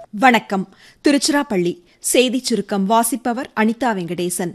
வணக்கம் திருச்சிராப்பள்ளி செய்திச் சுருக்கம் வாசிப்பவர் அனிதா வெங்கடேசன்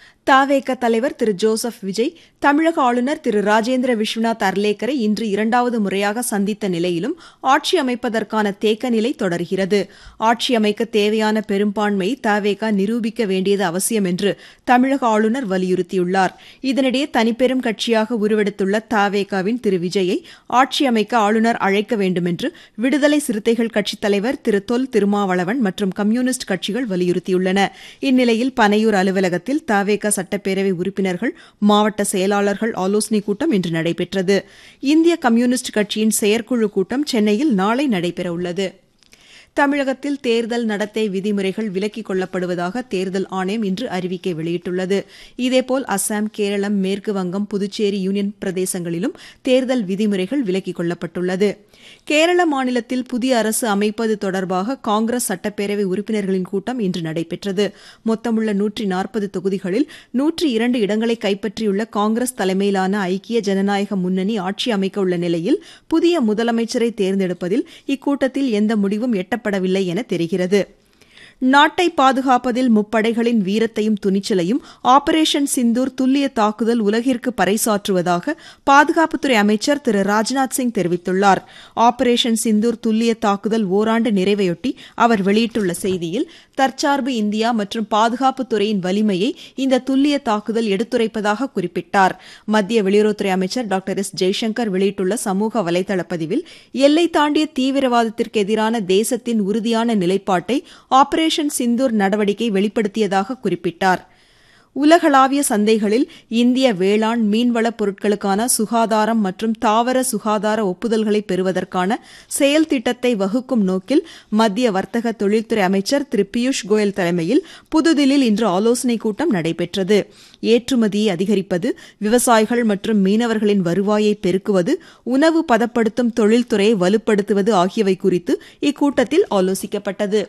தாவேக தலைவர் திரு ஜோசப் விஜய் தமிழக ஆளுநர் திரு ராஜேந்திர விஸ்வநாத் அர்லேக்கரை இன்று இரண்டாவது முறையாக சந்தித்த நிலையிலும் ஆட்சி அமைப்பதற்கான தேக்க நிலை தொடர்கிறது ஆட்சி அமைக்க தேவையான பெரும்பான்மையை தாவேக நிரூபிக்க வேண்டியது அவசியம் என்று தமிழக ஆளுநர் வலியுறுத்தியுள்ளார் இதனிடையே தனிப்பெரும் கட்சியாக உருவெடுத்துள்ள தாவேகாவின் திரு விஜயை ஆட்சி அமைக்க ஆளுநர் அழைக்க வேண்டும் என்று விடுதலை சிறுத்தைகள் கட்சித் தலைவர் திரு தொல் திருமாவளவன் மற்றும் கம்யூனிஸ்ட் கட்சிகள் வலியுறுத்தியுள்ளன இந்நிலையில் பனையூர் அலுவலகத்தில் தாவேக சட்டப்பேரவை உறுப்பினர்கள் மாவட்ட செயலாளர்கள் ஆலோசனைக் கூட்டம் இன்று நடைபெற்றது இந்திய கம்யூனிஸ்ட் கட்சியின் செயற்குழு கூட்டம் சென்னையில் நாளை நடைபெறவுள்ளது தமிழகத்தில் தேர்தல் நடத்தை விதிமுறைகள் விலக்கிக் கொள்ளப்படுவதாக தேர்தல் ஆணையம் இன்று அறிவிக்கை வெளியிட்டுள்ளது இதேபோல் அசாம் கேரளம் மேற்கு வங்கம் புதுச்சேரி யூனியன் பிரதேசங்களிலும் தேர்தல் விதிமுறைகள் விலக்கிக் கொள்ளப்பட்டுள்ளது கேரள மாநிலத்தில் புதிய அரசு அமைப்பது தொடர்பாக காங்கிரஸ் சட்டப்பேரவை உறுப்பினர்களின் கூட்டம் இன்று நடைபெற்றது மொத்தமுள்ள நூற்றி நாற்பது தொகுதிகளில் நூற்றி இரண்டு இடங்களை கைப்பற்றியுள்ள காங்கிரஸ் தலைமையிலான ஐக்கிய ஜனநாயக முன்னணி ஆட்சி அமைக்க உள்ள நிலையில் புதிய முதலமைச்சரை தேர்ந்தெடுப்பதில் இக்கூட்டத்தில் எந்த முடிவும் எட்டப்படவில்லை என தெரிகிறது நாட்டை பாதுகாப்பதில் முப்படைகளின் வீரத்தையும் துணிச்சலையும் ஆபரேஷன் சிந்தூர் துல்லிய தாக்குதல் உலகிற்கு பறைசாற்றுவதாக பாதுகாப்புத்துறை அமைச்சர் திரு ராஜ்நாத் சிங் தெரிவித்துள்ளார் ஆபரேஷன் சிந்தூர் துல்லிய தாக்குதல் ஓராண்டு நிறைவையொட்டி அவர் வெளியிட்டுள்ள செய்தியில் தற்சார்பு இந்தியா மற்றும் பாதுகாப்புத்துறையின் வலிமையை இந்த துல்லிய தாக்குதல் எடுத்துரைப்பதாக குறிப்பிட்டார் மத்திய வெளியுறவுத்துறை அமைச்சர் டாக்டர் எஸ் ஜெய்சங்கர் வெளியிட்டுள்ள சமூக வலைதள பதிவில் எல்லை தாண்டிய தீவிரவாதத்திற்கு எதிரான தேசத்தின் உறுதியான நிலைப்பாட்டை ஆபரேஷன் ஆபரேஷன் சிந்தூர் நடவடிக்கை வெளிப்படுத்தியதாக குறிப்பிட்டார் உலகளாவிய சந்தைகளில் இந்திய வேளாண் மீன்வளப் பொருட்களுக்கான சுகாதாரம் மற்றும் தாவர சுகாதார ஒப்புதல்களை பெறுவதற்கான செயல் திட்டத்தை வகுக்கும் நோக்கில் மத்திய வர்த்தக தொழில்துறை அமைச்சர் திரு பியூஷ் கோயல் தலைமையில் புதுதில்லியில் இன்று ஆலோசனைக் கூட்டம் நடைபெற்றது ஏற்றுமதியை அதிகரிப்பது விவசாயிகள் மற்றும் மீனவர்களின் வருவாயை பெருக்குவது உணவு பதப்படுத்தும் தொழில்துறையை வலுப்படுத்துவது ஆகியவை குறித்து இக்கூட்டத்தில் ஆலோசிக்கப்பட்டது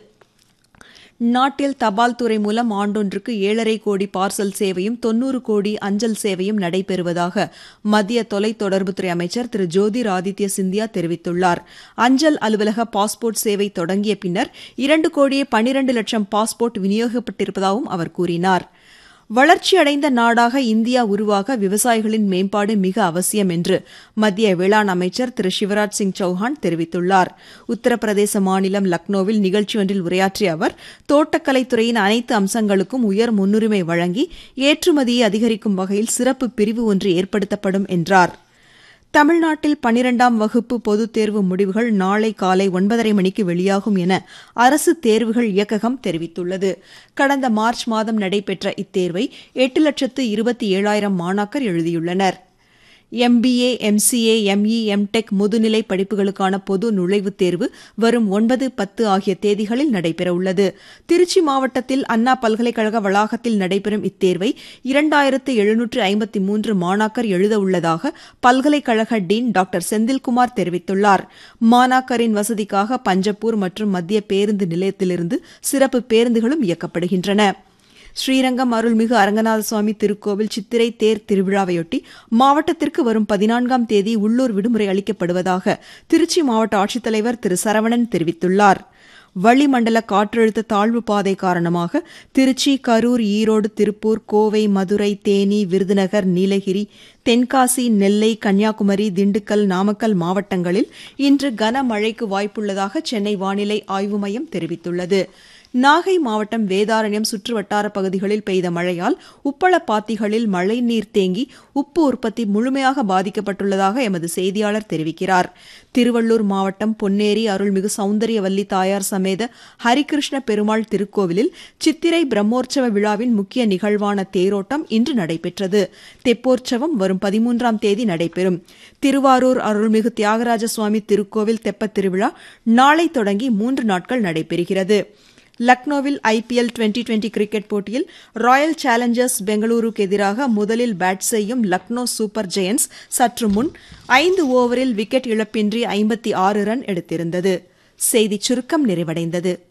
நாட்டில் தபால் துறை மூலம் ஆண்டொன்றுக்கு ஏழரை கோடி பார்சல் சேவையும் தொன்னூறு கோடி அஞ்சல் சேவையும் நடைபெறுவதாக மத்திய தொலைத்தொடர்புத்துறை அமைச்சர் திரு ஜோதிர் ஆதித்ய சிந்தியா தெரிவித்துள்ளார் அஞ்சல் அலுவலக பாஸ்போர்ட் சேவை தொடங்கிய பின்னர் இரண்டு கோடியே பனிரண்டு லட்சம் பாஸ்போர்ட் விநியோகிக்கப்பட்டிருப்பதாகவும் அவர் கூறினார் வளர்ச்சியடைந்த நாடாக இந்தியா உருவாக விவசாயிகளின் மேம்பாடு மிக அவசியம் என்று மத்திய வேளாண் அமைச்சர் திரு சிவராஜ் சிங் சௌஹான் தெரிவித்துள்ளார் உத்தரப்பிரதேச மாநிலம் லக்னோவில் நிகழ்ச்சி ஒன்றில் உரையாற்றிய அவர் தோட்டக்கலைத்துறையின் அனைத்து அம்சங்களுக்கும் உயர் முன்னுரிமை வழங்கி ஏற்றுமதியை அதிகரிக்கும் வகையில் சிறப்பு பிரிவு ஒன்று ஏற்படுத்தப்படும் என்றார் தமிழ்நாட்டில் பனிரெண்டாம் வகுப்பு பொதுத் தேர்வு முடிவுகள் நாளை காலை ஒன்பதரை மணிக்கு வெளியாகும் என அரசு தேர்வுகள் இயக்ககம் தெரிவித்துள்ளது கடந்த மார்ச் மாதம் நடைபெற்ற இத்தேர்வை எட்டு லட்சத்து இருபத்தி ஏழாயிரம் மாணாக்கர் எழுதியுள்ளனா் எம்பிஏ எம்சிஏ எம்இ எம்டெக் முதுநிலை படிப்புகளுக்கான பொது நுழைவுத் தேர்வு வரும் ஒன்பது பத்து ஆகிய தேதிகளில் நடைபெறவுள்ளது திருச்சி மாவட்டத்தில் அண்ணா பல்கலைக்கழக வளாகத்தில் நடைபெறும் இத்தேர்வை இரண்டாயிரத்து எழுநூற்று ஐம்பத்தி மூன்று மாணாக்கர் எழுதவுள்ளதாக பல்கலைக்கழக டீன் டாக்டர் செந்தில்குமார் தெரிவித்துள்ளார் மாணாக்கரின் வசதிக்காக பஞ்சப்பூர் மற்றும் மத்திய பேருந்து நிலையத்திலிருந்து சிறப்பு பேருந்துகளும் இயக்கப்படுகின்றன ஸ்ரீரங்கம் அருள்மிகு அரங்கநாத சுவாமி திருக்கோவில் சித்திரை தேர் திருவிழாவையொட்டி மாவட்டத்திற்கு வரும் பதினான்காம் தேதி உள்ளூர் விடுமுறை அளிக்கப்படுவதாக திருச்சி மாவட்ட ஆட்சித்தலைவர் திரு சரவணன் தெரிவித்துள்ளார் வளிமண்டல காற்றழுத்த தாழ்வு பாதை காரணமாக திருச்சி கரூர் ஈரோடு திருப்பூர் கோவை மதுரை தேனி விருதுநகர் நீலகிரி தென்காசி நெல்லை கன்னியாகுமரி திண்டுக்கல் நாமக்கல் மாவட்டங்களில் இன்று கனமழைக்கு வாய்ப்புள்ளதாக சென்னை வானிலை ஆய்வு மையம் தெரிவித்துள்ளது நாகை மாவட்டம் வேதாரண்யம் சுற்றுவட்டார பகுதிகளில் பெய்த மழையால் உப்பளப்பாத்திகளில் மழைநீர் தேங்கி உப்பு உற்பத்தி முழுமையாக பாதிக்கப்பட்டுள்ளதாக எமது செய்தியாளர் தெரிவிக்கிறார் திருவள்ளூர் மாவட்டம் பொன்னேரி அருள்மிகு சௌந்தரியவல்லி தாயார் சமேத ஹரிகிருஷ்ண பெருமாள் திருக்கோவிலில் சித்திரை பிரம்மோற்சவ விழாவின் முக்கிய நிகழ்வான தேரோட்டம் இன்று நடைபெற்றது தெப்போற்சவம் வரும் பதிமூன்றாம் தேதி நடைபெறும் திருவாரூர் அருள்மிகு தியாகராஜ சுவாமி திருக்கோவில் தெப்பத் திருவிழா நாளை தொடங்கி மூன்று நாட்கள் நடைபெறுகிறது லக்னோவில் ஐபிஎல் டுவெண்டி டுவெண்டி கிரிக்கெட் போட்டியில் ராயல் சேலஞ்சர்ஸ் பெங்களூருக்கு எதிராக முதலில் பேட் செய்யும் லக்னோ சூப்பர் ஜெயன்ஸ் சற்று முன் ஐந்து ஓவரில் விக்கெட் இழப்பின்றி ஐம்பத்தி ஆறு ரன் எடுத்திருந்தது செய்திச் சுருக்கம் நிறைவடைந்தது